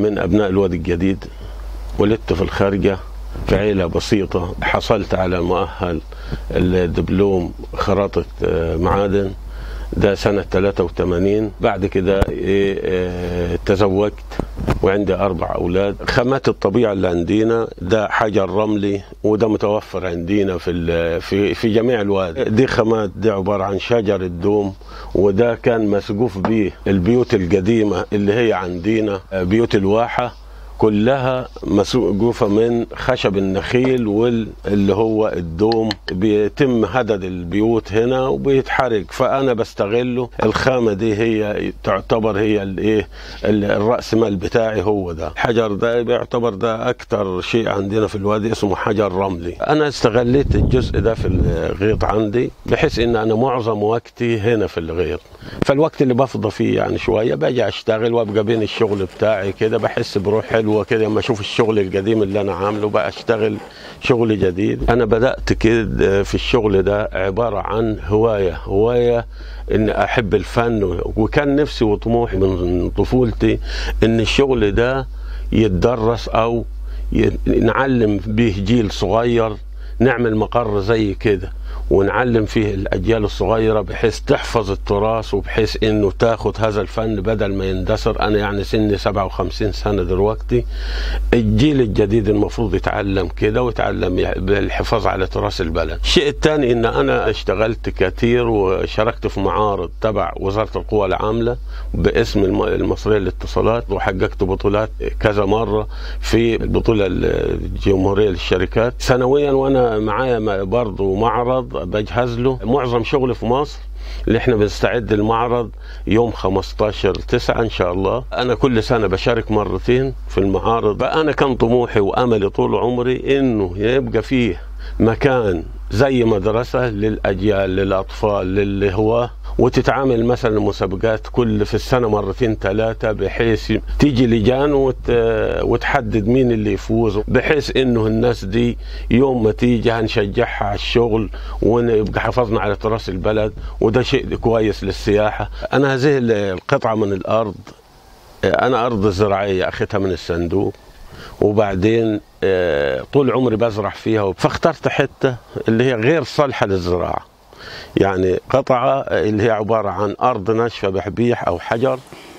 من ابناء الوادي الجديد ولدت في الخارجه في عيله بسيطه حصلت على مؤهل الدبلوم خراطه آه، معادن ده سنة 83 بعد كده إيه، آه، تزوجت وعندي أربع أولاد خامات الطبيعة اللي عندنا ده حجر رملي وده متوفر عندنا في ال- في في جميع الوادي دي خامات دي عبارة عن شجر الدوم وده كان مسقوف به البيوت القديمة اللي هي عندنا آه، بيوت الواحة كلها مسقوفة من خشب النخيل واللي هو الدوم بيتم هدد البيوت هنا وبيتحرق فأنا بستغله الخامة دي هي تعتبر هي الايه الرأس مال بتاعي هو ده الحجر ده بيعتبر ده أكتر شيء عندنا في الوادي اسمه حجر رملي أنا استغليت الجزء ده في الغيط عندي بحيث إن أنا معظم وقتي هنا في الغيط فالوقت اللي بفضى فيه يعني شوية باجي أشتغل وأبقى بين الشغل بتاعي كده بحس بروح حلوة كده لما أشوف الشغل القديم اللي أنا عامله بقى أشتغل شغل جديد أنا بدأت كده في الشغل ده عبارة عن هواية هواية إن أحب الفن وكان نفسي وطموحي من طفولتي إن الشغل ده يتدرس أو ي- نعلم به جيل صغير نعمل مقر زي كده ونعلم فيه الاجيال الصغيره بحيث تحفظ التراث وبحيث انه تاخد هذا الفن بدل ما يندثر انا يعني سني 57 سنه دلوقتي الجيل الجديد المفروض يتعلم كده ويتعلم يع- بالحفاظ على تراث البلد الشيء الثاني ان انا اشتغلت كثير وشاركت في معارض تبع وزاره القوى العامله باسم الم- المصريه للاتصالات وحققت بطولات كذا مره في البطوله الجمهوريه للشركات سنويا وانا معايا م- برضه معرض بجهز له معظم شغلي في مصر اللي احنا بنستعد المعرض يوم 15 9 ان شاء الله انا كل سنه بشارك مرتين في المعارض فانا كان طموحي واملي طول عمري انه يبقى فيه مكان زي مدرسه للاجيال للاطفال للهواه وتتعامل مثلا مسابقات كل في السنه مرتين ثلاثه بحيث تيجي لجان وت... وتحدد مين اللي يفوز بحيث انه الناس دي يوم ما تيجي هنشجعها على الشغل ونبقى حافظنا على تراث البلد وده شيء كويس للسياحه انا هذه القطعه من الارض انا ارض زراعيه اخذتها من الصندوق وبعدين آه، طول عمري بزرع فيها فاخترت حته اللي هي غير صالحه للزراعه يعني قطعه اللي هي عباره عن ارض ناشفه بحبيح او حجر